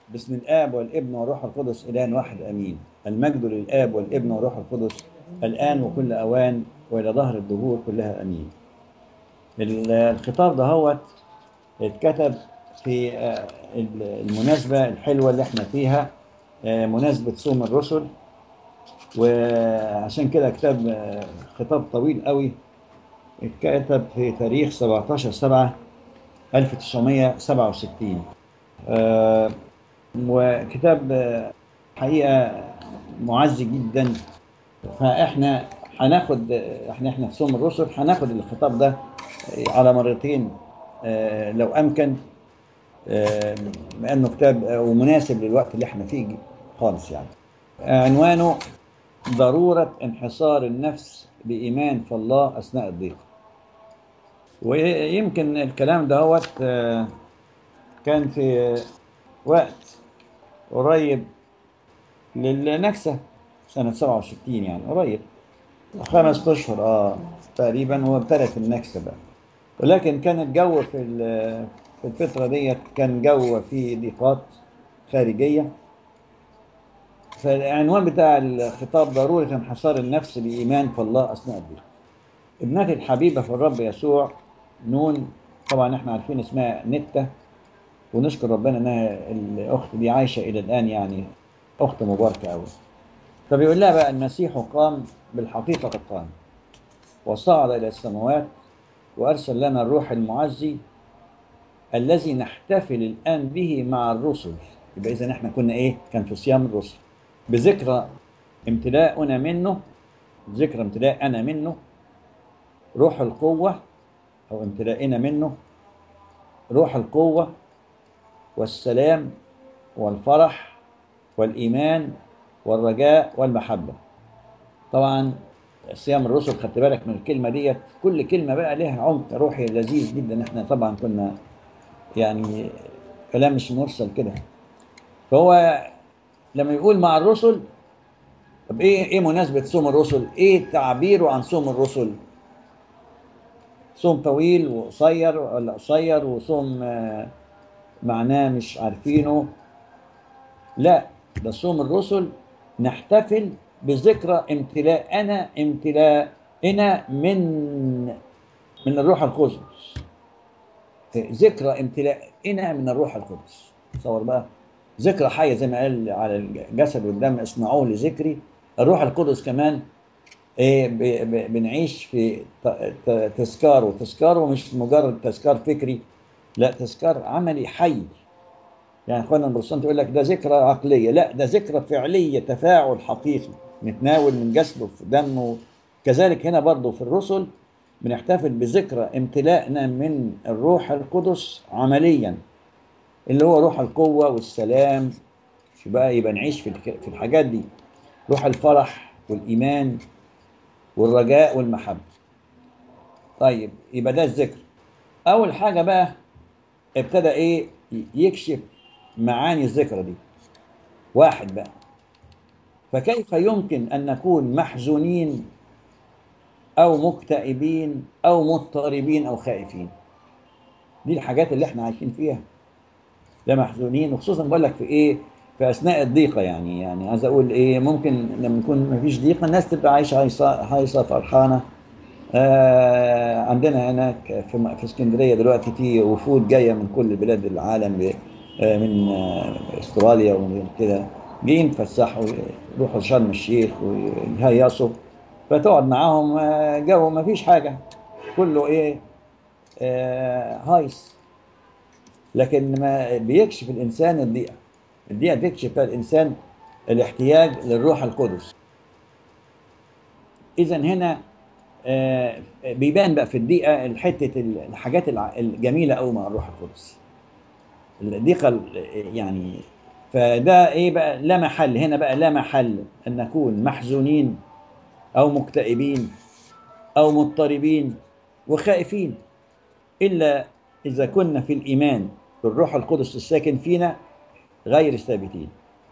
باسم الآب والابن والروح القدس إله واحد أمين المجد للآب والابن والروح القدس الآن وكل أوان وإلى ظهر الدهور كلها أمين الخطاب ده هو اتكتب في آه، المناسبة الحلوة اللي احنا فيها آه، مناسبة صوم الرسل وعشان كده كتاب آه، خطاب طويل قوي اتكتب في تاريخ 17 7 1967 آه، وكتاب آه، حقيقة معزي جدا فاحنا هناخد احنا احنا في صوم الرسل هناخد الخطاب ده على مرتين آه، لو امكن آه، لانه كتاب آه، ومناسب للوقت اللي احنا فيه خالص يعني آه، عنوانه ضرورة انحصار النفس بإيمان في الله أثناء الضيق ويمكن الكلام دهوت آه، كان في وقت قريب للنكسة سنة 67 يعني قريب خمس أشهر اه تقريبا وابتدت النكسة بقى ولكن كان الجو في ال- في الفترة ديت كان جو فيه ضيقات خارجية فالعنوان بتاع الخطاب ضرورة انحصار النفس بإيمان في الله أثناء الضيق ابنتي الحبيبة في الرب يسوع نون طبعا احنا عارفين اسمها نتة ونشكر ربنا انها الاخت دي عايشة الى الان يعني اخت مباركة قوي فبيقول لها بقى المسيح قام بالحقيقة قد قام وصعد الى السماوات وارسل لنا الروح المعزي الذي نحتفل الان به مع الرسل يبقى اذا احنا كنا ايه كان في صيام الرسل بذكرى امتلاءنا منه ذكرى امتلاءنا منه روح القوة أو امتلائنا منه روح القوة والسلام والفرح والإيمان والرجاء والمحبة طبعا صيام الرسل خدت بالك من الكلمة ديت كل كلمة بقى لها عمق روحي لذيذ جدا احنا طبعا كنا يعني كلام مش مرسل كده فهو لما يقول مع الرسل طب ايه ايه مناسبة صوم الرسل؟ ايه تعبيره عن صوم الرسل؟ صوم طويل وقصير ولا قصير وصوم آه، معناه مش عارفينه لا ده صوم الرسل نحتفل بذكرى امتلاءنا امتلاءنا من من الروح القدس ذكرى امتلاءنا من الروح القدس تصور بقى ذكرى حيه زي ما قال على الجسد والدم اصنعوه لذكري الروح القدس كمان ايه ب- ب- بنعيش في ت- ت- تذكار وتذكار ومش مجرد تذكار فكري لا تذكار عملي حي يعني اخوانا البروتستانت يقول لك ده ذكرى عقليه لا ده ذكرى فعليه تفاعل حقيقي نتناول من جسده في دمه كذلك هنا برضه في الرسل بنحتفل بذكرى امتلاءنا من الروح القدس عمليا اللي هو روح القوه والسلام شو بقى يبقى نعيش في الك- في الحاجات دي روح الفرح والايمان والرجاء والمحبة طيب يبقى ده الذكر أول حاجة بقى ابتدى إيه يكشف معاني الذكرى دي واحد بقى فكيف يمكن أن نكون محزونين أو مكتئبين أو مضطربين أو خائفين دي الحاجات اللي احنا عايشين فيها لا محزونين وخصوصا بقول لك في ايه في اثناء الضيقه يعني يعني عايز اقول ايه ممكن لما يكون ما فيش ضيقه الناس تبقى عايشه هايصه هايصه فرحانه آه عندنا هناك في في اسكندريه دلوقتي في وفود جايه من كل بلاد العالم ب- آه من آه استراليا ومن كده جايين يتفسحوا يروحوا شرم الشيخ ويهيصوا فتقعد معاهم آه، جو ما فيش حاجه كله ايه آه هايص لكن ما بيكشف الانسان الضيقه الضيقه تكشف فيها الانسان الاحتياج للروح القدس اذا هنا آه، بيبان بقى في الضيقه الحته الحاجات الع- الجميله قوي مع الروح القدس الضيقه ال- يعني فده ايه بقى لا محل هنا بقى لا محل ان نكون محزونين او مكتئبين او مضطربين وخائفين الا اذا كنا في الايمان بالروح القدس الساكن فينا غير ثابتين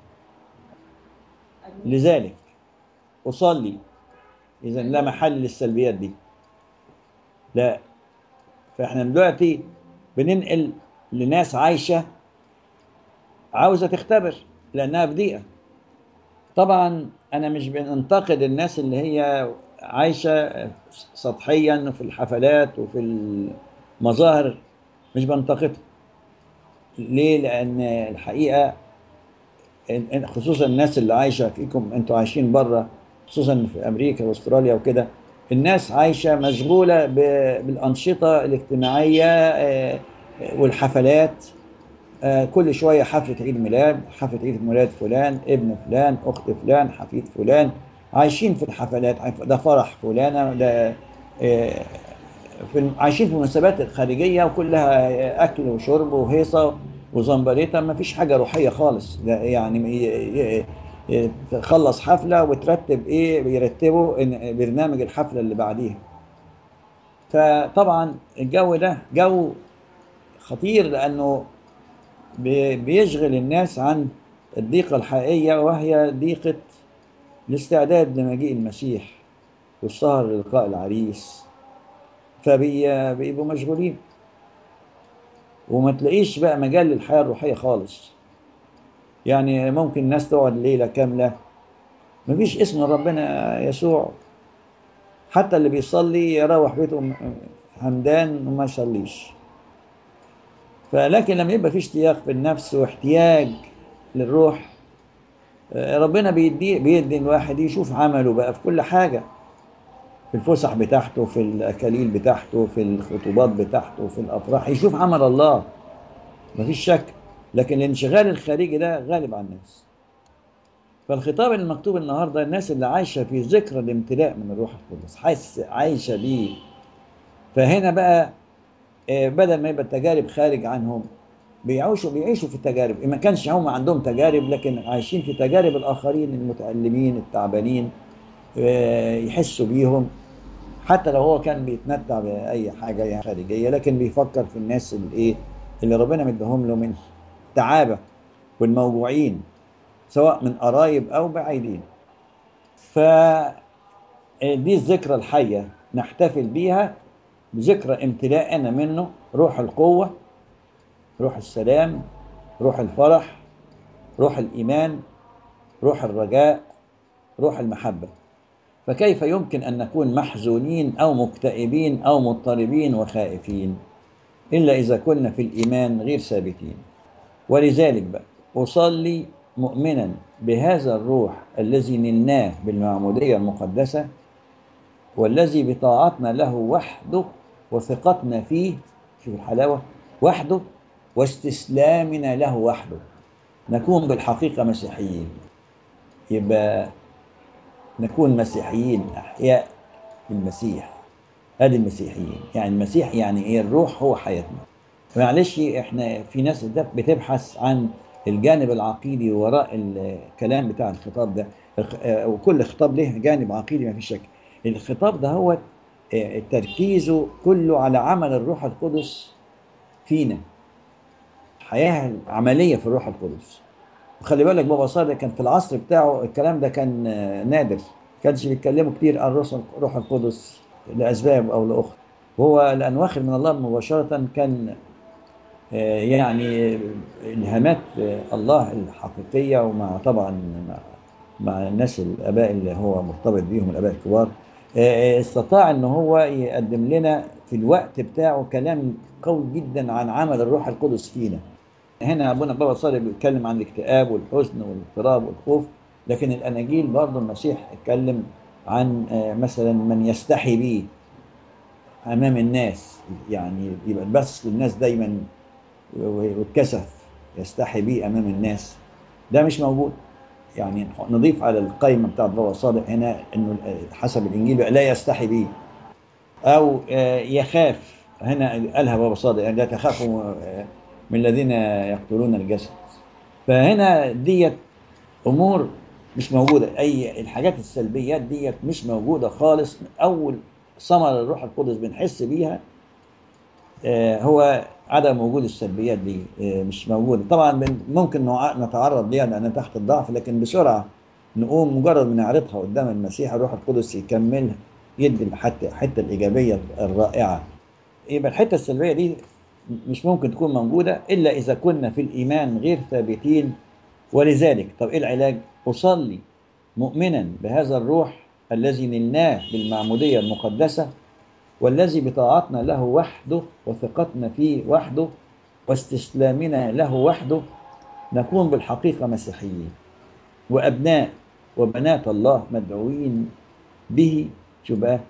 لذلك اصلي اذا لا محل للسلبيات دي لا فاحنا دلوقتي بننقل لناس عايشه عاوزة تختبر لأنها في ضيقة طبعا أنا مش بننتقد الناس اللي هي عايشة سطحيا في الحفلات وفي المظاهر مش بنتقدهم ليه؟ لأن الحقيقة إن- خصوصا الناس اللي عايشة فيكم انتوا عايشين بره خصوصا في أمريكا وأستراليا وكده الناس عايشة مشغولة ب- بالأنشطة الاجتماعية آه، والحفلات آه، كل شوية حفلة عيد ميلاد حفلة عيد ميلاد فلان ابن فلان أخت فلان حفيد فلان عايشين في الحفلات عارف- ده فرح فلانة ده آه، في عايشين في المناسبات الخارجية وكلها أكل وشرب وهيصة وزمبريطة ما فيش حاجة روحية خالص ده يعني ي- ي- ي- تخلص حفلة وترتب إيه بيرتبوا إن- برنامج الحفلة اللي بعديها فطبعا الجو ده جو خطير لأنه بي- بيشغل الناس عن الضيقة الحقيقية وهي ضيقة الاستعداد لمجيء المسيح والسهر للقاء العريس فبيبقوا مشغولين وما تلاقيش بقى مجال للحياة الروحية خالص يعني ممكن الناس تقعد ليلة كاملة مفيش اسم ربنا يسوع حتى اللي بيصلي يروح بيته م- همدان وما يصليش فلكن لما يبقى في اشتياق في النفس واحتياج للروح آه، ربنا بيدي بيدي الواحد يشوف عمله بقى في كل حاجة في الفسح بتاعته في الأكاليل بتاعته في الخطوبات بتاعته في الأفراح يشوف عمل الله مفيش شك لكن الانشغال الخارجي ده غالب على الناس فالخطاب المكتوب النهارده الناس اللي عايشه في ذكرى الامتلاء من الروح القدس حاسه عايشه بيه فهنا بقى آه، بدل ما يبقى التجارب خارج عنهم بيعيشوا بيعيشوا في التجارب ما كانش هم عندهم تجارب لكن عايشين في تجارب الاخرين المتألمين التعبانين آه، يحسوا بيهم حتى لو هو كان بيتمتع بأي حاجة يعني خارجية لكن بيفكر في الناس اللي إيه اللي ربنا مديهم له من تعابة والموجوعين سواء من قرايب أو بعيدين ف دي الذكرى الحية نحتفل بيها بذكرى امتلاءنا منه روح القوة روح السلام روح الفرح روح الإيمان روح الرجاء روح المحبة فكيف يمكن أن نكون محزونين أو مكتئبين أو مضطربين وخائفين إلا إذا كنا في الإيمان غير ثابتين ولذلك بقى أصلي مؤمنا بهذا الروح الذي نلناه بالمعمودية المقدسة والذي بطاعتنا له وحده وثقتنا فيه شوف الحلاوة وحده واستسلامنا له وحده نكون بالحقيقة مسيحيين يبقى نكون مسيحيين أحياء بالمسيح هذه المسيحيين يعني المسيح يعني ايه الروح هو حياتنا معلش احنا في ناس بتبحث عن الجانب العقيدي وراء الكلام بتاع الخطاب ده الخ- آه، وكل خطاب له جانب عقيدي ما فيش شك الخطاب ده هو آه، تركيزه كله على عمل الروح القدس فينا حياة عملية في الروح القدس وخلي بالك بابا صادق كان في العصر بتاعه الكلام ده كان آه، نادر كانش بيتكلموا كتير عن الروح الروح القدس لأسباب أو لأخرى وهو لأن واخد من الله مباشرة كان آه، يعني إلهامات آه، الله الحقيقية ومع طبعا مع, مع الناس الآباء اللي هو مرتبط بيهم الآباء الكبار آه، استطاع إن هو يقدم لنا في الوقت بتاعه كلام قوي جدا عن عمل الروح القدس فينا هنا ابونا بابا صالح بيتكلم عن الاكتئاب والحزن والاضطراب والخوف لكن الاناجيل برضه المسيح اتكلم عن آه، مثلا من يستحي بيه امام الناس يعني يبقى بس للناس دايما و- واتكسف يستحي بيه امام الناس ده مش موجود يعني نضيف على القائمه بتاعت بابا صادق هنا انه حسب الانجيل بقى لا يستحي بيه او آه، يخاف هنا قالها بابا صادق يعني لا تخافوا آه، من الذين يقتلون الجسد فهنا ديت امور مش موجوده اي الحاجات السلبيات ديت مش موجوده خالص اول ثمره الروح القدس بنحس بيها آه، هو عدم وجود السلبيات دي آه، مش موجوده طبعا بن- ممكن نوع- نتعرض ليها لان تحت الضعف لكن بسرعه نقوم مجرد ما نعرضها قدام المسيح الروح القدس يكملها يدي الحته الحته الايجابيه الرائعه يبقى الحته السلبيه دي مش ممكن تكون موجودة إلا إذا كنا في الإيمان غير ثابتين ولذلك طب إيه العلاج؟ أصلي مؤمنا بهذا الروح الذي نلناه بالمعمودية المقدسة والذي بطاعتنا له وحده وثقتنا فيه وحده واستسلامنا له وحده نكون بالحقيقة مسيحيين وأبناء وبنات الله مدعوين به شو بقى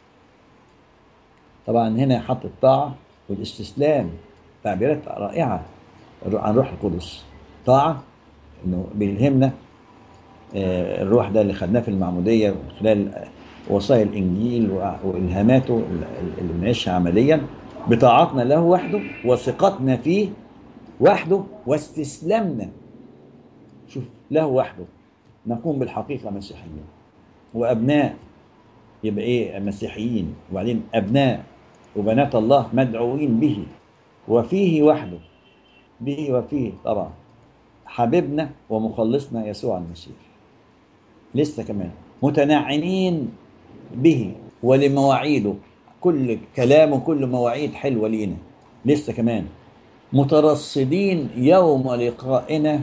طبعا هنا حط الطاعة والاستسلام تعبيرات رائعة عن روح القدس طاعة انه بيلهمنا آه، الروح ده اللي خدناه في المعمودية من خلال وصايا الإنجيل وإلهاماته اللي بنعيشها عمليا بطاعتنا له وحده وثقتنا فيه وحده واستسلامنا شوف له وحده نكون بالحقيقة مسيحيين وأبناء يبقى إيه مسيحيين وبعدين أبناء وبنات الله مدعوين به وفيه وحده به وفيه طبعا حبيبنا ومخلصنا يسوع المسيح لسه كمان متنعمين به ولمواعيده كل كلامه كل مواعيد حلوة لينا لسه كمان مترصدين يوم لقائنا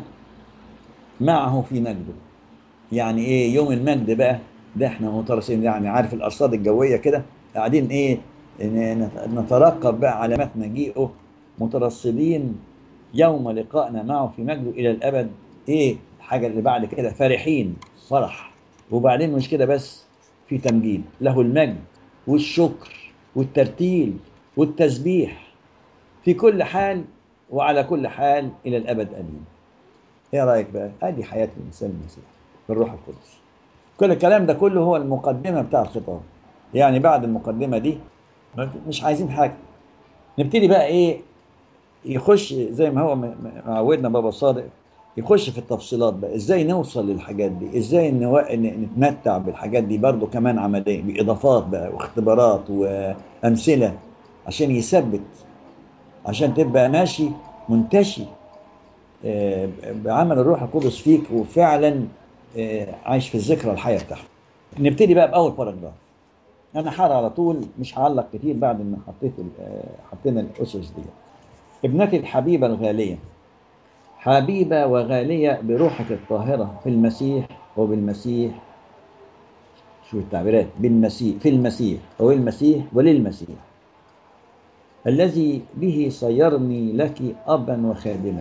معه في مجده يعني ايه يوم المجد بقى ده احنا مترصدين يعني عارف الارصاد الجويه كده قاعدين ايه نترقب بقى علامات مجيئه مترصدين يوم لقائنا معه في مجده الى الابد ايه الحاجه اللي بعد كده فرحين فرح وبعدين مش كده بس في تمجيد له المجد والشكر والترتيل والتسبيح في كل حال وعلى كل حال الى الابد امين ايه رايك بقى ادي حياه الانسان المسيحي بالروح القدس كل الكلام ده كله هو المقدمه بتاع الخطاب يعني بعد المقدمه دي مش عايزين حاجه نبتدي بقى ايه يخش زي ما هو معودنا بابا صادق يخش في التفصيلات بقى ازاي نوصل للحاجات دي ازاي نو... نتمتع بالحاجات دي برضو كمان عمليه باضافات بقى واختبارات وامثله عشان يثبت عشان تبقى ماشي منتشي آه، بعمل الروح القدس فيك وفعلا آه، عايش في الذكرى الحيه بتاعته نبتدي بقى باول باراجراف انا حار على طول مش هعلق كتير بعد ما حطيت آه، حطينا الاسس دي ابنتي الحبيبه الغاليه حبيبة وغالية بروحك الطاهرة في المسيح وبالمسيح شو التعبيرات بالمسيح في المسيح وبالمسيح وللمسيح الذي به صيرني لك أبا وخادما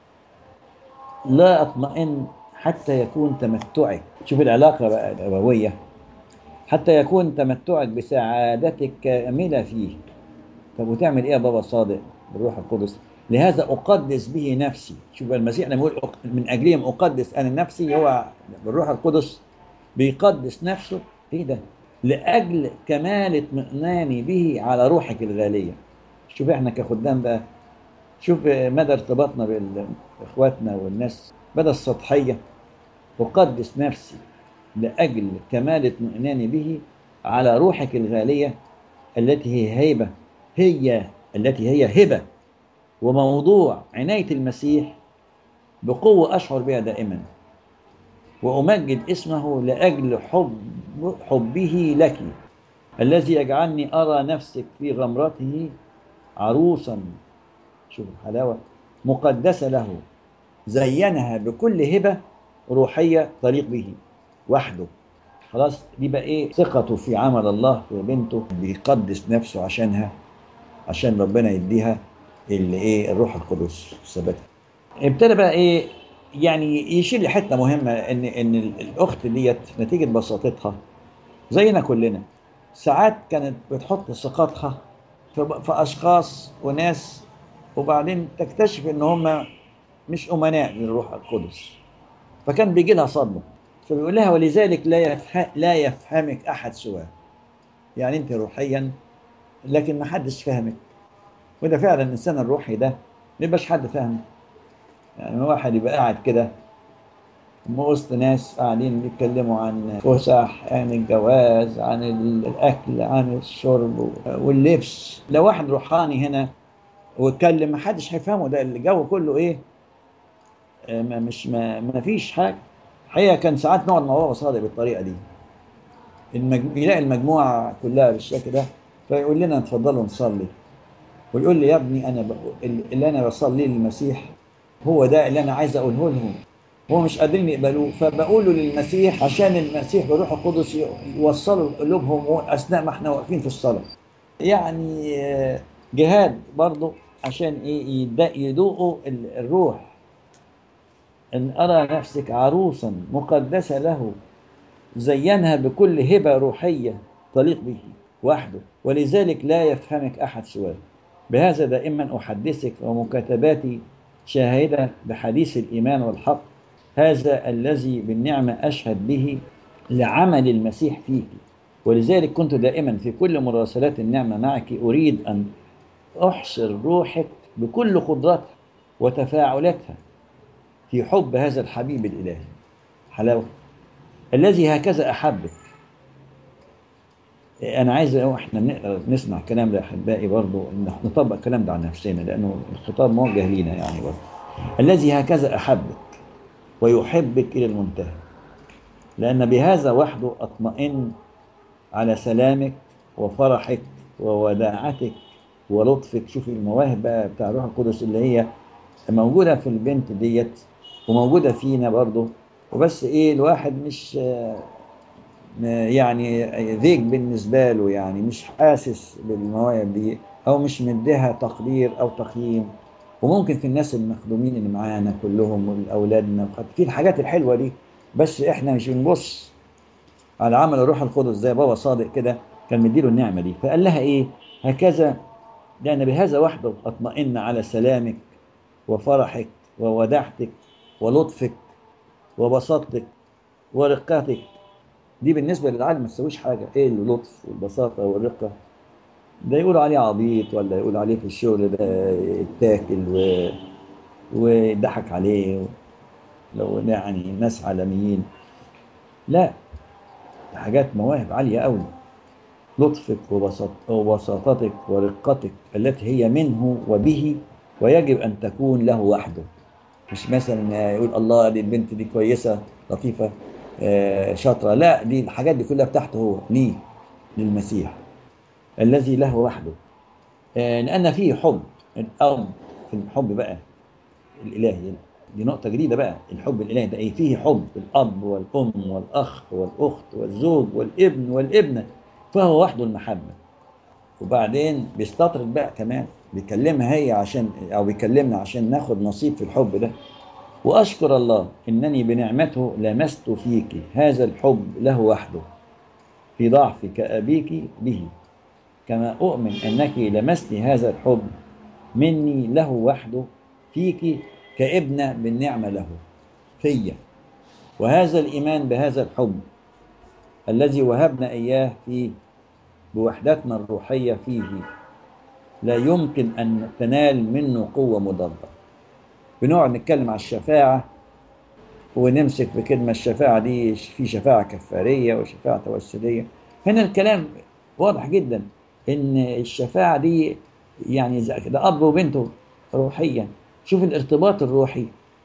لا أطمئن حتى يكون تمتعك شوف العلاقة بقى الأبوية حتى يكون تمتعك بسعادتك كاملة فيه طب وتعمل إيه يا بابا صادق بالروح القدس لهذا أقدس به نفسي شوف المسيح لما يقول من أجلهم أقدس أنا نفسي هو بالروح القدس بيقدس نفسه إيه ده لأجل كمال اطمئناني به على روحك الغالية شوف احنا كخدام بقى شوف مدى ارتباطنا بإخواتنا والناس مدى السطحية أقدس نفسي لأجل كمال اطمئناني به على روحك الغالية التي هي هيبة هي التي هي هبة وموضوع عناية المسيح بقوة أشعر بها دائما وأمجد اسمه لأجل حب حبه لك الذي يجعلني أرى نفسك في غمرته عروسا شوف الحلاوة مقدسة له زينها بكل هبة روحية تليق به وحده خلاص دي بقى ايه ثقته في عمل الله في بنته بيقدس نفسه عشانها عشان ربنا يديها اللي ايه الروح القدس ثبتها ابتدى بقى ايه يعني يشيل لي حته مهمه ان ان الاخت ديت نتيجه بساطتها زينا كلنا ساعات كانت بتحط ثقتها في في اشخاص وناس وبعدين تكتشف ان هم مش امناء للروح القدس فكان بيجي لها صدمه فبيقول لها ولذلك لا يفهم لا يفهمك احد سواه يعني انت روحيا لكن ما حدش فاهمك وده فعلا الانسان الروحي ده ما يبقاش حد فاهمه يعني واحد يبقى قاعد كده وسط ناس قاعدين بيتكلموا عن فسح عن الجواز عن الاكل عن الشرب واللبس لو واحد روحاني هنا واتكلم ما حدش هيفهمه ده الجو كله ايه ما مش ما, ما فيش حاجه الحقيقه كان ساعات نقعد مع بابا صادق بالطريقه دي المج... يلاقي المجموعه كلها بالشكل ده فيقول لنا اتفضلوا نصلي ويقول لي يا ابني انا بقول اللي انا بصلي للمسيح هو ده اللي انا عايز اقوله لهم هو مش قادرين يقبلوه فبقوله للمسيح عشان المسيح بروح القدس يوصلوا قلوبهم اثناء ما احنا واقفين في الصلاه يعني آه، جهاد برضه عشان ايه يد- يذوقوا ال- الروح ان ارى نفسك عروسا مقدسه له زينها بكل هبه روحيه تليق به وحده ولذلك لا يفهمك احد سواه بهذا دائما احدثك ومكاتباتي شاهده بحديث الايمان والحق هذا الذي بالنعمه اشهد به لعمل المسيح فيك ولذلك كنت دائما في كل مراسلات النعمه معك اريد ان احصر روحك بكل قدراتها وتفاعلاتها في حب هذا الحبيب الالهي حلاوه الذي هكذا احبك انا عايز احنا بنقرا نسمع الكلام ده احبائي برضه ان نطبق الكلام ده على نفسنا لانه الخطاب موجه لينا يعني برضه الذي هكذا احبك ويحبك الى المنتهى لان بهذا وحده اطمئن على سلامك وفرحك ووداعتك ولطفك شوفي المواهب بقى بتاع الروح القدس اللي هي موجوده في البنت ديت وموجوده فينا برضه وبس ايه الواحد مش آه، يعني ذيك بالنسبه له يعني مش حاسس بالمواهب دي او مش مديها تقدير او تقييم وممكن في الناس المخدومين اللي معانا كلهم واولادنا في الحاجات الحلوه دي بس احنا مش بنبص على عمل الروح القدس زي بابا صادق كده كان مديله النعمه دي فقال لها ايه هكذا لان بهذا وحده اطمئن على سلامك وفرحك ووداعتك ولطفك وبساطتك ورقتك دي بالنسبه للعالم ما تسويش حاجه ايه اللطف والبساطه والرقه ده يقولوا عليه عبيط ولا يقول عليه في الشغل ده اتاكل و... ويضحك عليه لو يعني ناس عالميين لا ده حاجات مواهب عاليه قوي لطفك وبساط وبساطتك ورقتك التي هي منه وبه ويجب ان تكون له وحده مش مثلا يقول الله دي البنت دي كويسه لطيفه آه، شاطره لا دي الحاجات دي كلها بتاعته هو ليه للمسيح الذي له وحده آه، لان فيه حب الاب في الحب بقى الالهي دي نقطة جديدة بقى الحب الإلهي ده إيه؟ فيه حب الأب والأم والأخ والأخت والزوج والابن والابنة فهو وحده المحبة وبعدين بيستطرد بقى كمان بيكلمها هي عشان أو بيكلمنا عشان ناخد نصيب في الحب ده وأشكر الله إنني بنعمته لمست فيك هذا الحب له وحده في ضعفي كأبيك به كما أؤمن أنك لمست هذا الحب مني له وحده فيك كابنة بالنعمة له فيا وهذا الإيمان بهذا الحب الذي وهبنا إياه فيه بوحدتنا الروحية فيه لا يمكن أن تنال منه قوة مضادة بنقعد نتكلم على الشفاعة ونمسك في كلمة الشفاعة دي في شفاعة كفارية وشفاعة توسلية هنا الكلام واضح جدا إن الشفاعة دي يعني زي- ده أب وبنته روحيا شوف الارتباط الروحي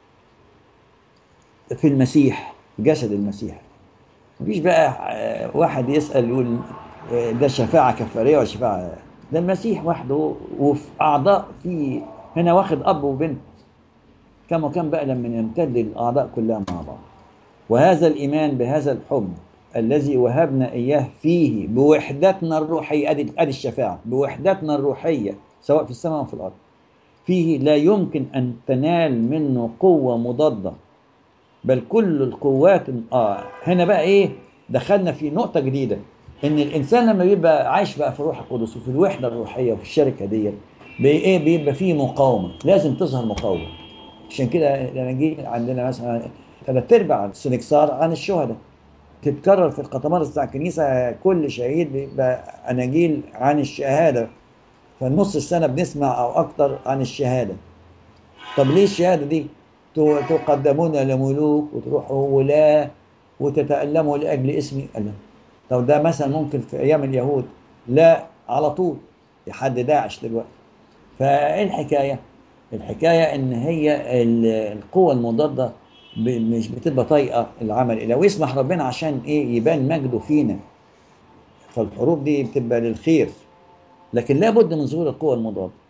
في المسيح جسد المسيح مفيش بقى آه، واحد يسأل يقول آه، ده شفاعة كفارية ولا شفاعة ده المسيح وحده وفي أعضاء في هنا واخد أب وبنت كم وكم بقى لما يمتد الأعضاء كلها مع بعض وهذا الإيمان بهذا الحب الذي وهبنا إياه فيه بوحدتنا الروحية أدي أدي الشفاعة بوحدتنا الروحية سواء في السماء وفي الأرض فيه لا يمكن أن تنال منه قوة مضادة بل كل القوات آه هنا بقى إيه دخلنا في نقطة جديدة إن الإنسان لما بيبقى عايش بقى في الروح القدس وفي الوحدة الروحية وفي الشركة ديت بي- إيه بيبقى فيه مقاومة لازم تظهر مقاومة عشان كده الأناجيل عندنا مثلا ثلاث أرباع السنكسار عن الشهداء تتكرر في القطمارس بتاع الكنيسة كل شهيد بيبقى أناجيل عن الشهادة فنص السنة بنسمع أو أكتر عن الشهادة طب ليه الشهادة دي تو- تقدمون لملوك وتروحوا ولاة وتتألموا لأجل اسمي قال لا. طب ده مثلا ممكن في أيام اليهود لا على طول لحد داعش دلوقتي فايه الحكاية؟ الحكاية إن هي ال- القوة المضادة ب- مش بتبقى طايقة العمل إلا ويسمح ربنا عشان إيه يبان مجده فينا فالحروب دي بتبقى للخير لكن لابد من ظهور القوة المضادة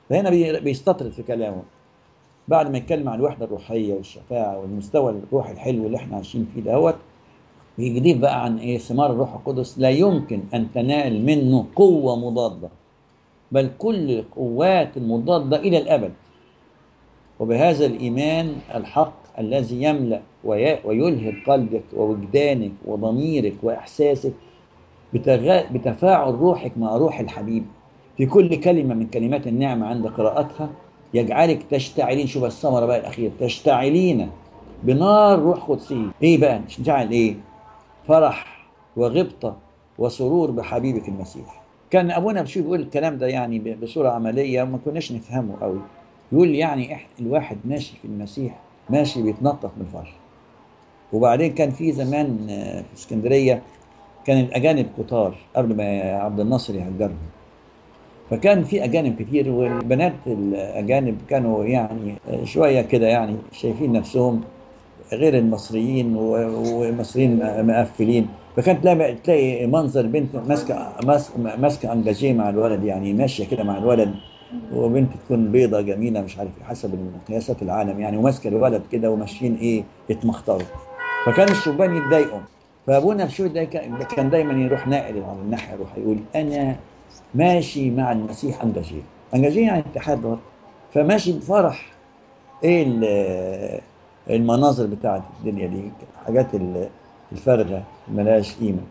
فهنا بي- بيستطرد في كلامه بعد ما يتكلم عن الوحده الروحيه والشفاعه والمستوى الروحي الحلو اللي احنا عايشين فيه دوت بيجديف بقى عن ايه ثمار الروح القدس لا يمكن ان تنال منه قوه مضاده بل كل القوات المضاده الى الابد وبهذا الايمان الحق الذي يملا وي- ويلهب قلبك ووجدانك وضميرك واحساسك بتغا- بتفاعل روحك مع روح الحبيب في كل كلمه من كلمات النعمه عند قراءتها يجعلك تشتعلين شوف الثمره بقى الاخير تشتعلين بنار روح قدسي ايه بقى تشتعل ايه فرح وغبطه وسرور بحبيبك المسيح كان ابونا بشوف يقول الكلام ده يعني ب- بصوره عمليه وما كناش نفهمه قوي يقول يعني إح- الواحد ماشي في المسيح ماشي بيتنطط من الفرح وبعدين كان في زمان آه، في اسكندريه كان الاجانب كتار قبل ما عبد الناصر يهجرهم فكان في اجانب كتير والبنات الاجانب كانوا يعني شويه كده يعني شايفين نفسهم غير المصريين و- والمصريين مقفلين فكانت تلاقي تلاقي منظر بنت ماسكه ماس- ماسكه انجاجيه مع الولد يعني ماشيه كده مع الولد وبنت تكون بيضه جميله مش عارف إيه، حسب قياسات العالم يعني وماسكه الولد كده وماشيين ايه يتمخطروا فكان الشبان يتضايقوا فابونا بشوي ده كان كان دايما يروح ناقل على الناحيه يروح يقول انا ماشي مع المسيح انجاجيه انجاجيه يعني اتحاد برضه فماشي بفرح ايه ال- المناظر بتاعت الدنيا دي حاجات ال- الفارغه ملهاش قيمه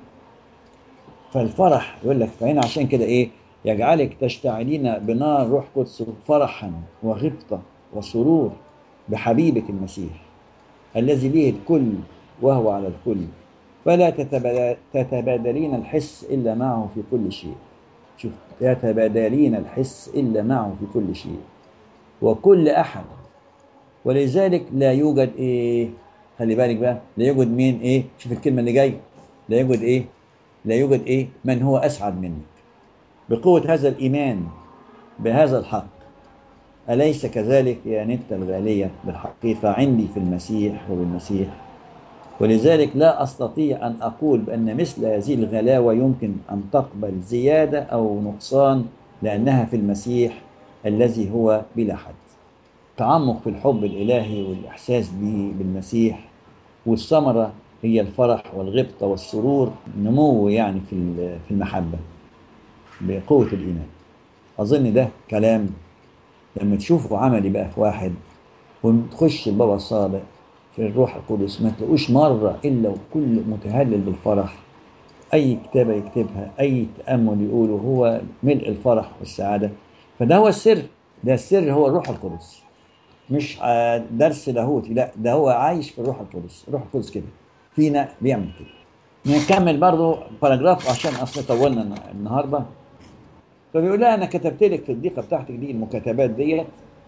فالفرح يقول لك فهنا عشان كده ايه يجعلك تشتعلين بنار روح قدس فرحا وغبطه وسرور بحبيبك المسيح الذي به الكل وهو على الكل فلا تتبا- تتبادلين الحس الا معه في كل شيء شوف يتبادلين الحس الا معه في كل شيء وكل احد ولذلك لا يوجد ايه خلي بالك بقى لا يوجد مين ايه شوف الكلمه اللي جايه لا يوجد ايه لا يوجد ايه من هو اسعد منك بقوه هذا الايمان بهذا الحق اليس كذلك يا نت الغاليه بالحقيقه عندي في المسيح وبالمسيح ولذلك لا استطيع ان اقول بان مثل هذه الغلاوه يمكن ان تقبل زياده او نقصان لانها في المسيح الذي هو بلا حد تعمق في الحب الإلهي والإحساس به بالمسيح والثمرة هي الفرح والغبطة والسرور نمو يعني في ال- في المحبة بقوة الإيمان أظن ده كلام لما تشوفه عملي بقى في واحد وتخش البابا الصادق في الروح القدس ما تلاقوش مرة إلا وكل متهلل بالفرح أي كتابة يكتبها أي تأمل يقوله هو ملء الفرح والسعادة فده هو السر ده السر هو الروح القدس مش آه، درس لاهوتي لا ده هو عايش في الروح القدس الروح القدس كده فينا بيعمل كده نكمل برضو باراجراف عشان اصل طولنا الن- النهارده فبيقول لها انا كتبت لك في الضيقه بتاعتك دي المكاتبات ديت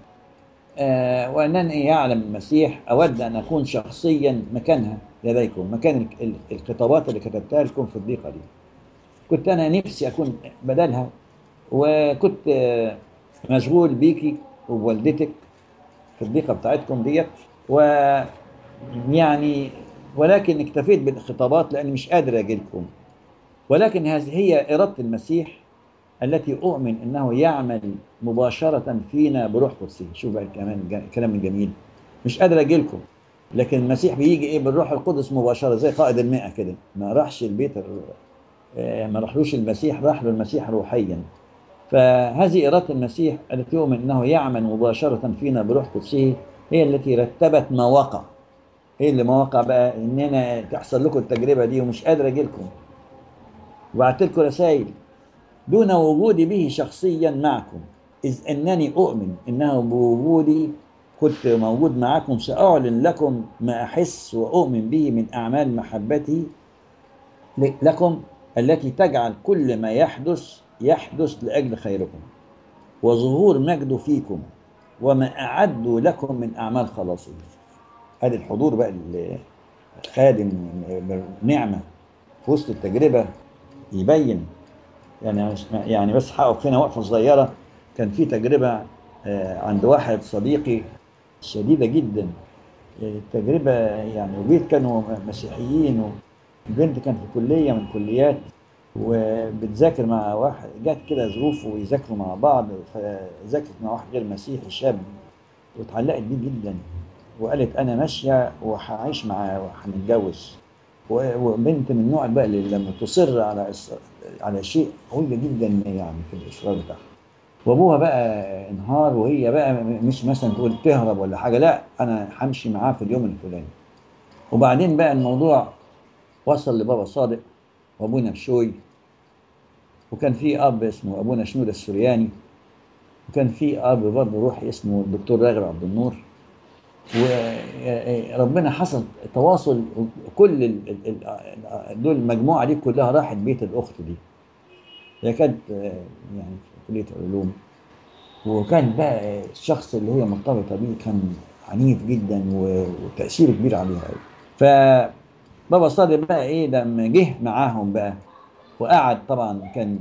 آه وانني يعلم المسيح اود ان اكون شخصيا مكانها لديكم مكان ال- ال- الخطابات اللي كتبتها لكم في الضيقه دي كنت انا نفسي اكون بدلها وكنت آه، مشغول بيكي وبوالدتك في الضيقه بتاعتكم ديت و يعني ولكن اكتفيت بالخطابات لاني مش قادر اجي لكم ولكن هذه هي اراده المسيح التي اؤمن انه يعمل مباشره فينا بروح قدسه شوف بقى كمان الج- الكلام الجميل مش قادر اجي لكم لكن المسيح بيجي ايه بالروح القدس مباشره زي قائد المئة كده ما راحش البيت ال- آه، ما راحلوش المسيح راح له المسيح روحيا فهذه إرادة المسيح التي يؤمن أنه يعمل مباشرة فينا بروح قدسه هي التي رتبت ما وقع ايه اللي ما وقع بقى اننا تحصل لكم التجربه دي ومش قادر اجي لكم وبعت لكم رسائل دون وجودي به شخصيا معكم اذ انني اؤمن انه بوجودي كنت موجود معكم ساعلن لكم ما احس واؤمن به من اعمال محبتي لكم التي تجعل كل ما يحدث يحدث لاجل خيركم وظهور مجده فيكم وما اعدوا لكم من اعمال خلاصه ادي الحضور بقى الخادم نعمه في وسط التجربه يبين يعني يعني بس هقف هنا وقفه صغيره كان في تجربه عند واحد صديقي شديده جدا تجربه يعني وبيت كانوا مسيحيين البنت كانت في كليه من كليات وبتذاكر مع واحد جت كده ظروف ويذاكروا مع بعض فذاكرت مع واحد غير مسيحي شاب واتعلقت بيه جدا وقالت انا ماشيه وهعيش معاه وهنتجوز و- وبنت من النوع بقى اللي لما تصر على إص- على شيء قويه جدا يعني في الاصرار بتاعها وابوها بقى انهار وهي بقى م- مش مثلا تقول تهرب ولا حاجه لا انا همشي معاه في اليوم الفلاني وبعدين بقى الموضوع وصل لبابا صادق وابونا بشوي وكان في اب اسمه ابونا شنودة السورياني وكان في اب برضه روحي اسمه الدكتور راغب عبد النور وربنا حصل تواصل كل ال- ال- ال- دول المجموعه دي كلها راحت بيت الاخت دي هي كانت آه، يعني في كليه العلوم وكان بقى الشخص اللي هي مرتبطه بيه كان عنيف جدا و- وتاثيره كبير عليها قوي فبابا صادق بقى ايه لما جه معاهم بقى وقعد طبعا كان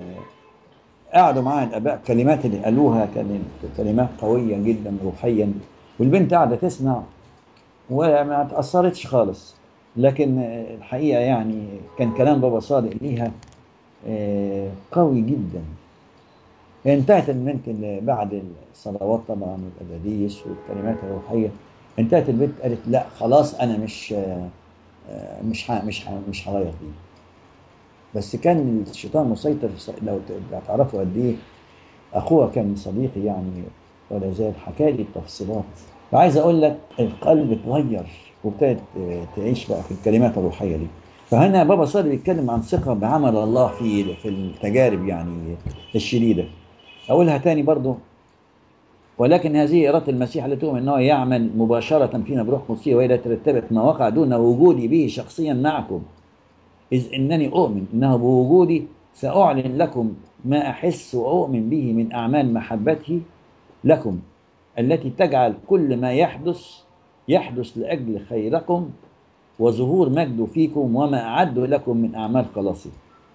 آه، قعدوا معاه الاباء كلمات اللي قالوها كانت كلمات قويه جدا روحيا والبنت قاعده تسمع وما تاثرتش خالص لكن آه، الحقيقه يعني كان كلام بابا صادق ليها آه، قوي جدا انتهت البنت اللي بعد الصلوات طبعا والقداديس والكلمات الروحيه انتهت البنت قالت لا خلاص انا مش آه، آه، مش ه- مش ه- مش هغير دي بس كان الشيطان مسيطر لو ت- تعرفوا قد ايه اخوها كان صديقي يعني ولا زال حكى لي التفصيلات فعايز اقول لك القلب اتغير وابتدت آه، تعيش بقى في الكلمات الروحيه دي فهنا بابا صادق بيتكلم عن ثقه بعمل الله في في التجارب يعني الشديده اقولها تاني برضو ولكن هذه إرادة المسيح التي تؤمن أنه يعمل مباشرة فينا بروح قدسية وهي لا ترتبط ما وقع دون وجودي به شخصيا معكم إذ إنني أؤمن أنه بوجودي سأعلن لكم ما أحس وأؤمن به من أعمال محبته لكم التي تجعل كل ما يحدث يحدث لأجل خيركم وظهور مجده فيكم وما أعده لكم من أعمال خلاصه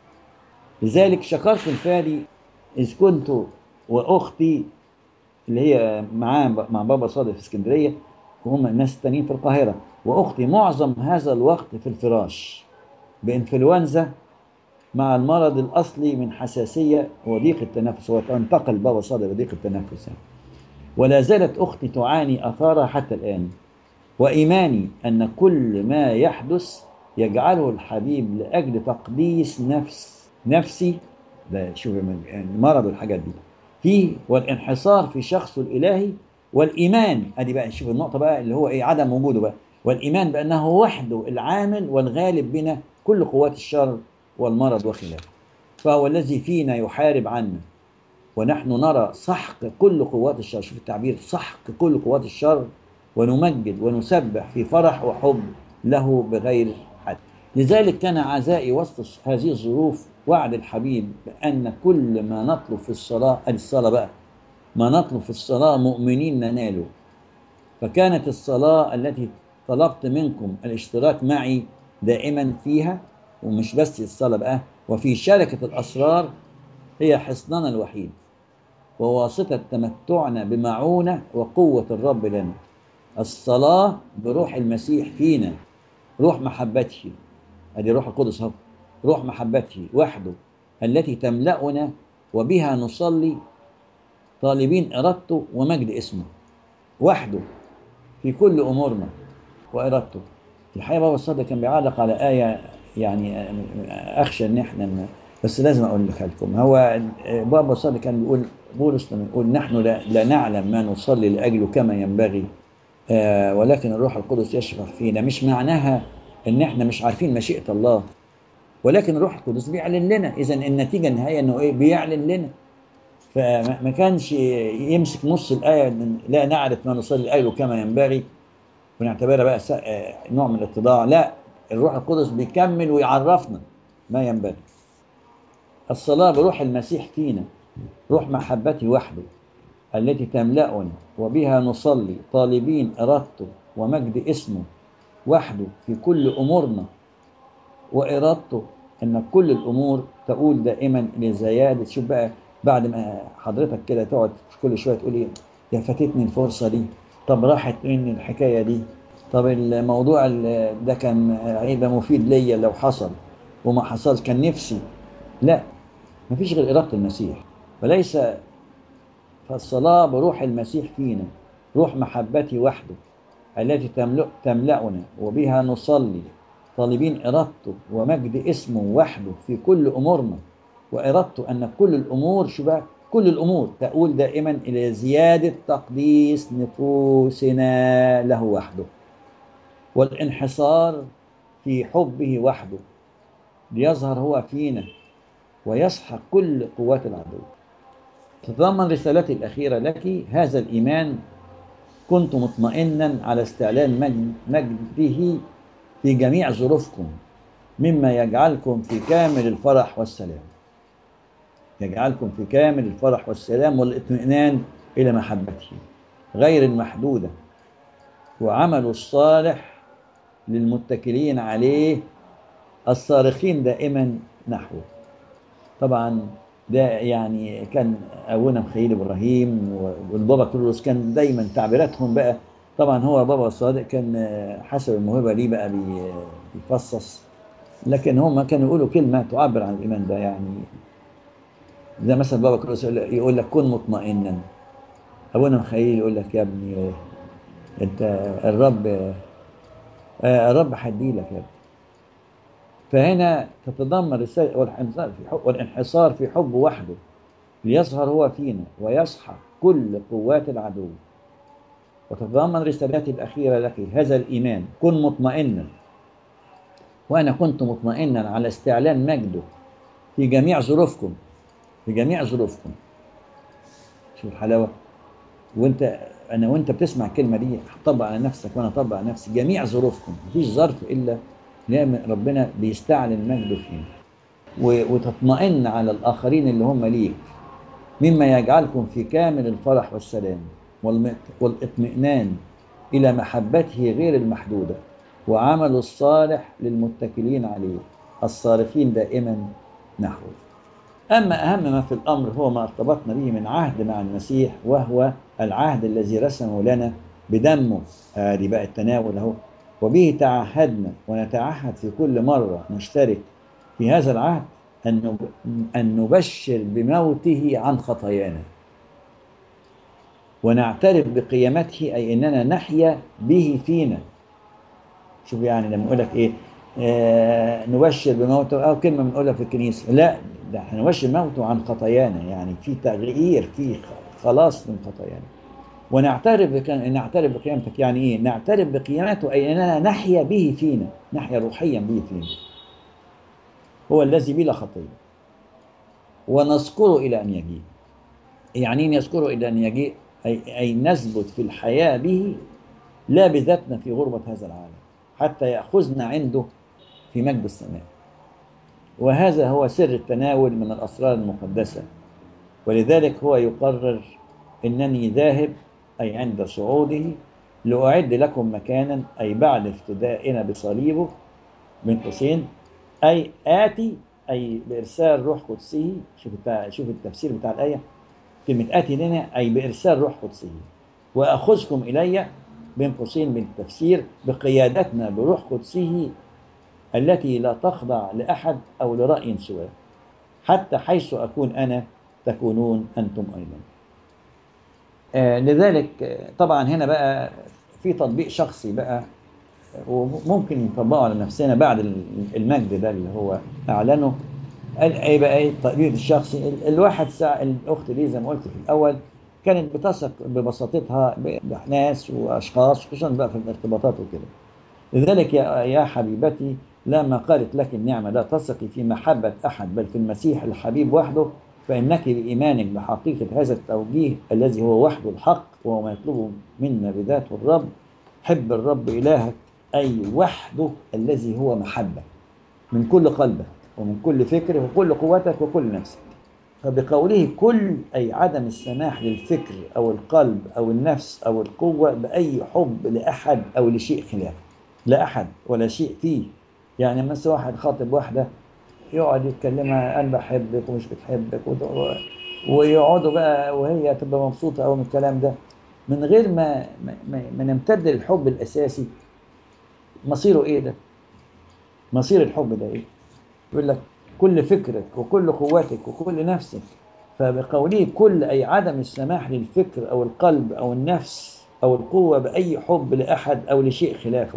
لذلك شكرت الفادي إذ كنت وأختي اللي هي معاه مع بابا صادق في اسكندرية وهم الناس التانيين في القاهرة وأختي معظم هذا الوقت في الفراش بإنفلونزا مع المرض الأصلي من حساسية وضيق التنفس هو انتقل بابا صادق بضيق التنفس يعني. ولا زالت أختي تعاني أثارها حتى الآن وإيماني أن كل ما يحدث يجعله الحبيب لأجل تقديس نفس نفسي ده شوف من- المرض والحاجات دي فيه والانحصار في شخصه الإلهي والإيمان أدي بقى شوف النقطة بقى اللي هو إيه عدم وجوده بقى والإيمان بأنه وحده العامل والغالب بنا كل قوات الشر والمرض وخلافه فهو الذي فينا يحارب عنا ونحن نرى سحق كل قوات الشر شوف التعبير سحق كل قوات الشر ونمجد ونسبح في فرح وحب له بغير حد لذلك كان عزائي وسط هذه الظروف وعد الحبيب بأن كل ما نطلب في الصلاة أدي الصلاة بقى ما نطلب في الصلاة مؤمنين نناله فكانت الصلاة التي طلبت منكم الاشتراك معي دائما فيها ومش بس الصلاة بقى وفي شركة الأسرار هي حصننا الوحيد وواسطة تمتعنا بمعونة وقوة الرب لنا الصلاة بروح المسيح فينا روح محبته ادي روح القدس اهو روح محبته وحده التي تملأنا وبها نصلي طالبين إرادته ومجد اسمه وحده في كل أمورنا وإرادته الحقيقة بابا الصادق كان بيعلق على آية يعني أخشى إن إحنا ن- بس لازم أقول لكم هو بابا الصادق كان بيقول بولس لما يقول نحن لا, لا نعلم ما نصلي لأجله كما ينبغي آه، ولكن الروح القدس يشفع فينا مش معناها ان احنا مش عارفين مشيئة الله ولكن الروح القدس بيعلن لنا اذا النتيجة النهائية انه ايه بيعلن لنا فما ما كانش يمسك نص الآية إن لا نعرف ما نصلي لأجله كما ينبغي ونعتبرها بقى س- آه، نوع من الاتضاع لا الروح القدس بيكمل ويعرفنا ما ينبغي الصلاة بروح المسيح فينا روح محبته وحده التي تملأنا وبها نصلي طالبين إرادته ومجد اسمه وحده في كل أمورنا وإرادته أن كل الأمور تقول دائما لزيادة شوف بقى بعد ما حضرتك كده تقعد كل شوية تقول إيه يا فاتتني الفرصة دي طب راحت مني الحكاية دي طب الموضوع ال- ده كان هيبقى مفيد ليا لو حصل وما حصلش كان نفسي لا مفيش غير إرادة المسيح وليس فالصلاة بروح المسيح فينا روح محبته وحده التي تملأ تملأنا وبها نصلي طالبين إرادته ومجد اسمه وحده في كل أمورنا وإرادته أن كل الأمور شبه كل الأمور تؤول دائما إلى زيادة تقديس نفوسنا له وحده والانحصار في حبه وحده ليظهر هو فينا ويسحق كل قوات العدو تتضمن رسالتي الأخيرة لك هذا الإيمان كنت مطمئنا على استعلان مجد مجده في جميع ظروفكم مما يجعلكم في كامل الفرح والسلام يجعلكم في كامل الفرح والسلام والاطمئنان إلى محبته غير المحدودة وعمل الصالح للمتكلين عليه الصارخين دائما نحوه طبعا ده يعني كان ابونا مخيل ابراهيم والبابا كرولوس كان دايما تعبيراتهم بقى طبعا هو بابا الصادق كان حسب الموهبه ليه بقى بيفصص لكن هم كانوا يقولوا كلمه تعبر عن الايمان ده يعني زي مثلا بابا كرولوس يقول لك كن مطمئنا ابونا مخيل يقول لك يا ابني انت الرب الرب هيدي لك يا ابني فهنا تتضمن رسالة والانحصار في حب والانحصار في حبه وحده ليظهر هو فينا ويسحق كل قوات العدو وتتضمن رسالتي الأخيرة لك هذا الإيمان كن مطمئنا وأنا كنت مطمئنا على استعلان مجده في جميع ظروفكم في جميع ظروفكم شوف الحلاوة وانت انا وانت بتسمع الكلمه دي هتطبق على نفسك وانا اطبق على نفسي جميع ظروفكم مفيش ظرف الا لأن ربنا بيستعلن مجده فينا وتطمئن على الآخرين اللي هم ليك مما يجعلكم في كامل الفرح والسلام والاطمئنان إلى محبته غير المحدودة وعمل الصالح للمتكلين عليه الصارخين دائما نحوه أما أهم ما في الأمر هو ما ارتبطنا به من عهد مع المسيح وهو العهد الذي رسمه لنا بدمه هذه بقى التناول اهو وبه تعهدنا ونتعهد في كل مرة نشترك في هذا العهد أن أن نبشر بموته عن خطايانا ونعترف بقيامته أي أننا نحيا به فينا شوف يعني لما أقول لك إيه آه نبشر بموته أو كلمة بنقولها في الكنيسة لا ده احنا نبشر موته عن خطايانا يعني في تغيير في خلاص من خطايانا ونعترف بك... نعترف بقيامتك يعني ايه؟ نعترف بقيامته اي اننا نحيا به فينا، نحيا روحيا به فينا. هو الذي بلا خطيه. ونذكره الى ان يجيء. يعني ايه نذكره الى ان يجيء؟ اي اي نثبت في الحياه به لا بذاتنا في غربه هذا العالم، حتى ياخذنا عنده في مجد السماء. وهذا هو سر التناول من الاسرار المقدسه. ولذلك هو يقرر انني ذاهب أي عند صعوده لأعد لكم مكانا أي بعد افتدائنا بصليبه بين قوسين أي آتي أي بإرسال روح قدسه شوف شوف التفسير بتاع الآية كلمة آتي لنا أي بإرسال روح قدسه وأخذكم إلي بين قوسين من التفسير بقيادتنا بروح قدسه التي لا تخضع لأحد أو لرأي سواه حتى حيث أكون أنا تكونون أنتم أيضا آه لذلك آه طبعا هنا بقى في تطبيق شخصي بقى وممكن نطبقه على نفسنا بعد المجد ده اللي هو اعلنه ايه بقى ايه التطبيق الشخصي الواحد ساعة الاخت دي زي ما قلت في الاول كانت بتثق ببساطتها بناس واشخاص خصوصا بقى في الارتباطات وكده لذلك يا يا حبيبتي لما قالت لك النعمه لا تثقي في محبه احد بل في المسيح الحبيب وحده فإنك بإيمانك بحقيقة هذا التوجيه الذي هو وحده الحق وهو ما يطلبه منا بذاته الرب حب الرب إلهك أي وحده الذي هو محبة من كل قلبك ومن كل فكر وكل قوتك وكل نفسك فبقوله كل أي عدم السماح للفكر أو القلب أو النفس أو القوة بأي حب لأحد أو لشيء خلافه لا أحد ولا شيء فيه يعني مثلا واحد خاطب واحدة يقعد يتكلمها انا بحبك ومش بتحبك ويقعدوا بقى وهي تبقى مبسوطه قوي من الكلام ده من غير ما ما, ما نمتد للحب الاساسي مصيره ايه ده؟ مصير الحب ده ايه؟ يقول لك كل فكرك وكل قوتك وكل نفسك فبقوله كل أي عدم السماح للفكر أو القلب أو النفس أو القوة بأي حب لأحد أو لشيء خلافه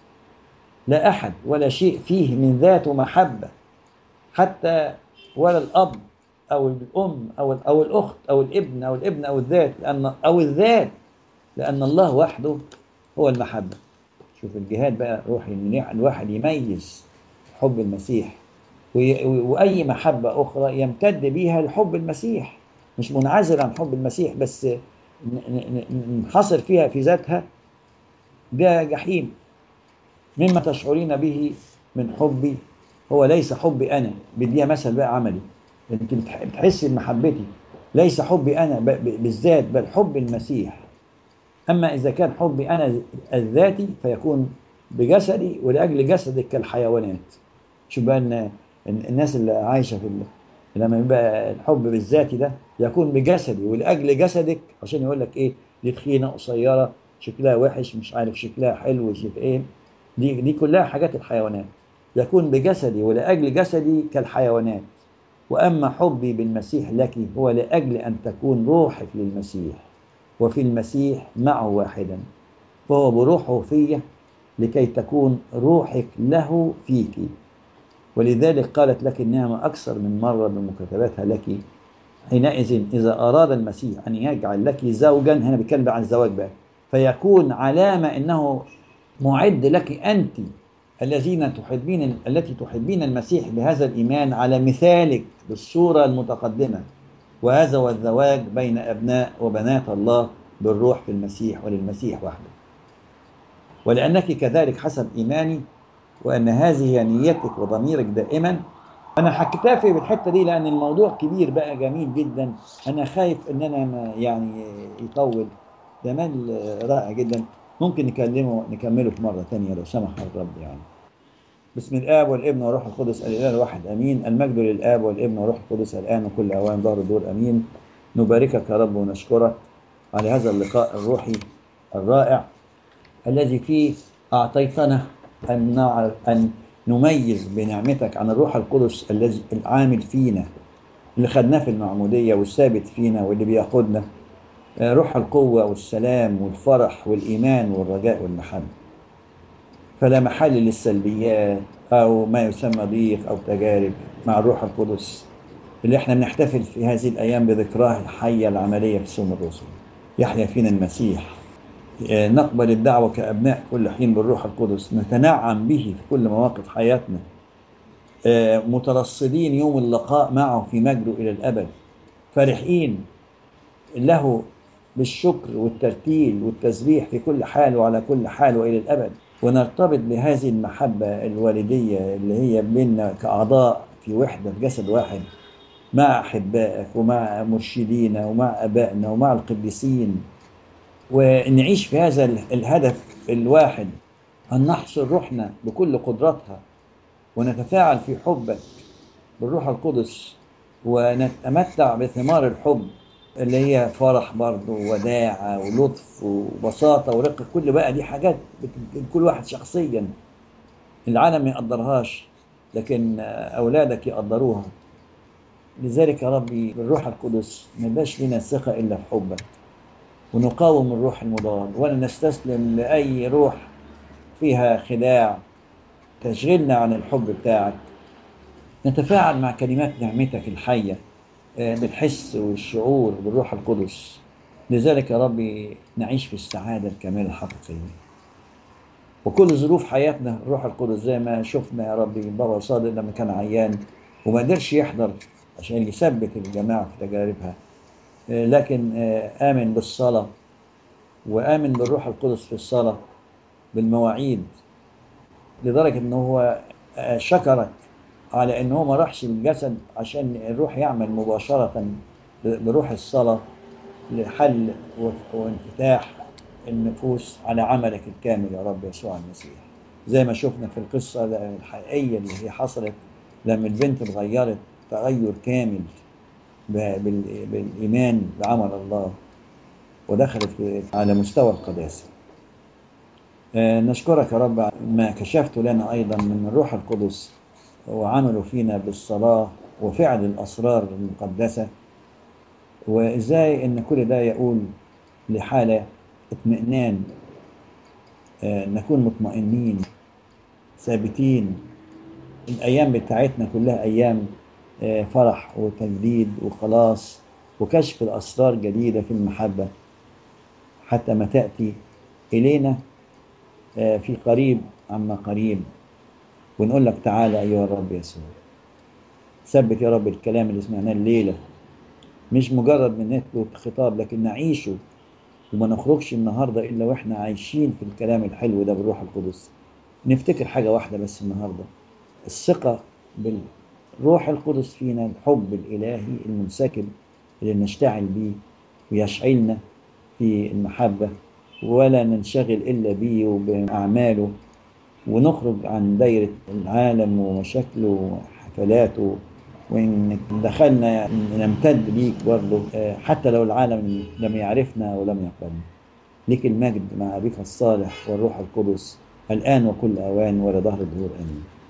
لا أحد ولا شيء فيه من ذاته محبة حتى ولا الأب أو الأم أو أو الأخت أو الابن أو الابن أو الذات لأن أو الذات لأن الله وحده هو المحبة شوف الجهاد بقى روحي إن الواحد يميز حب المسيح وي- وأي محبة أخرى يمتد بيها لحب المسيح مش منعزل عن حب المسيح بس ن- ن- ن- نحصر فيها في ذاتها ده جحيم مما تشعرين به من حبي هو ليس حبي انا بدي مثل بقى عملي انت بتح- بتحسي بمحبتي ليس حبي انا ب- ب- بالذات بل حب المسيح اما اذا كان حبي انا الذاتي فيكون بجسدي ولاجل جسدك كالحيوانات شوف بقى ان إن الناس اللي عايشه في ال- لما يبقى الحب بالذاتي ده يكون بجسدي ولاجل جسدك عشان يقول لك ايه دي تخينه قصيره شكلها وحش مش عارف شكلها حلو شكل ايه دي دي كلها حاجات الحيوانات يكون بجسدي ولاجل جسدي كالحيوانات واما حبي بالمسيح لك هو لاجل ان تكون روحك للمسيح وفي المسيح معه واحدا فهو بروحه فيه لكي تكون روحك له فيك ولذلك قالت لك النعمة أكثر من مرة بمكاتباتها لك حينئذ إذا أراد المسيح أن يجعل لك زوجا هنا بيتكلم بقى عن الزواج بقى فيكون علامة أنه معد لك أنت الذين تحبين التي تحبين المسيح بهذا الإيمان على مثالك بالصورة المتقدمة وهذا هو الزواج بين أبناء وبنات الله بالروح في المسيح وللمسيح وحده ولأنك كذلك حسب إيماني وأن هذه هي نيتك وضميرك دائما أنا حكيتها في الحتة دي لأن الموضوع كبير بقى جميل جدا أنا خايف إن أنا ما يعني يطول جمال رائع جدا ممكن نكلمه نكمله في مرة تانية لو سمح الرب يعني بسم الآب والابن والروح القدس الإله الواحد أمين المجد للآب والابن والروح القدس الآن وكل أوان ظهر دور أمين نباركك يا رب ونشكرك على هذا اللقاء الروحي الرائع الذي فيه أعطيتنا أن نعرف أن نميز بنعمتك عن الروح القدس الذي العامل فينا اللي خدناه في المعمودية والثابت فينا واللي بياخدنا آه، روح القوة والسلام والفرح والإيمان والرجاء والمحبة فلا محل للسلبيات أو ما يسمى ضيق أو تجارب مع الروح القدس اللي احنا بنحتفل في هذه الأيام بذكراه الحية العملية في سوم الرسل يحيا فينا المسيح آه، نقبل الدعوة كأبناء كل حين بالروح القدس نتنعم به في كل مواقف حياتنا آه، مترصدين يوم اللقاء معه في مجده إلى الأبد فرحين له بالشكر والترتيل والتسبيح في كل حال وعلى كل حال وإلى الأبد ونرتبط بهذه المحبة الوالدية اللي هي بيننا كأعضاء في وحدة في جسد واحد مع أحبائك ومع مرشدينا ومع أبائنا ومع القديسين ونعيش في هذا ال- الهدف الواحد أن نحصر روحنا بكل قدراتها ونتفاعل في حبك بالروح القدس ونتمتع بثمار الحب اللي هي فرح برضه وداعة ولطف وبساطة ورقة كل بقى دي حاجات بت- كل واحد شخصيا العالم ما يقدرهاش لكن أولادك يقدروها لذلك يا ربي بالروح القدس ما يبقاش لنا ثقة إلا في حبك ونقاوم الروح المضاد ولا نستسلم لأي روح فيها خداع تشغلنا عن الحب بتاعك نتفاعل مع كلمات نعمتك الحية آه، بالحس والشعور بالروح القدس لذلك يا ربي نعيش في السعادة الكاملة الحقيقية وكل ظروف حياتنا الروح القدس زي ما شفنا يا ربي بابا صادق لما كان عيان وما قدرش يحضر عشان يثبت الجماعة في تجاربها آه، لكن آه، آمن بالصلاة وآمن بالروح القدس في الصلاة بالمواعيد لدرجة إن هو آه، شكرك على إن هو ما راحش للجسد عشان الروح يعمل مباشرة ب- بروح الصلاة لحل و- وانفتاح النفوس على عملك الكامل يا رب يسوع المسيح زي ما شفنا في القصة الحقيقية اللي هي حصلت لما البنت اتغيرت تغير كامل ب- بال- بالإيمان بعمل الله ودخلت في- على مستوى القداسة آه، نشكرك يا رب ما كشفت لنا أيضا من الروح القدس وعملوا فينا بالصلاة وفعل الأسرار المقدسة وإزاي إن كل ده يقول لحالة اطمئنان آه، نكون مطمئنين ثابتين الأيام بتاعتنا كلها أيام آه، فرح وتجديد وخلاص وكشف الأسرار جديدة في المحبة حتى ما تأتي إلينا آه، في قريب عما قريب ونقول لك تعالى أيها الرب يسوع ثبت يا رب الكلام اللي سمعناه الليلة مش مجرد من نكتب خطاب لكن نعيشه وما نخرجش النهارده الا واحنا عايشين في الكلام الحلو ده بالروح القدس نفتكر حاجه واحده بس النهارده الثقه بالروح القدس فينا الحب الالهي المنسكب اللي نشتعل بيه ويشعلنا في المحبه ولا ننشغل الا بيه وباعماله ونخرج عن دايره العالم ومشاكله وحفلاته وإن دخلنا نمتد ليك برضه آه، حتى لو العالم لم يعرفنا ولم يقبلنا ليك المجد مع أبيك الصالح والروح القدس الآن وكل أوان ولدهر الدهور آمين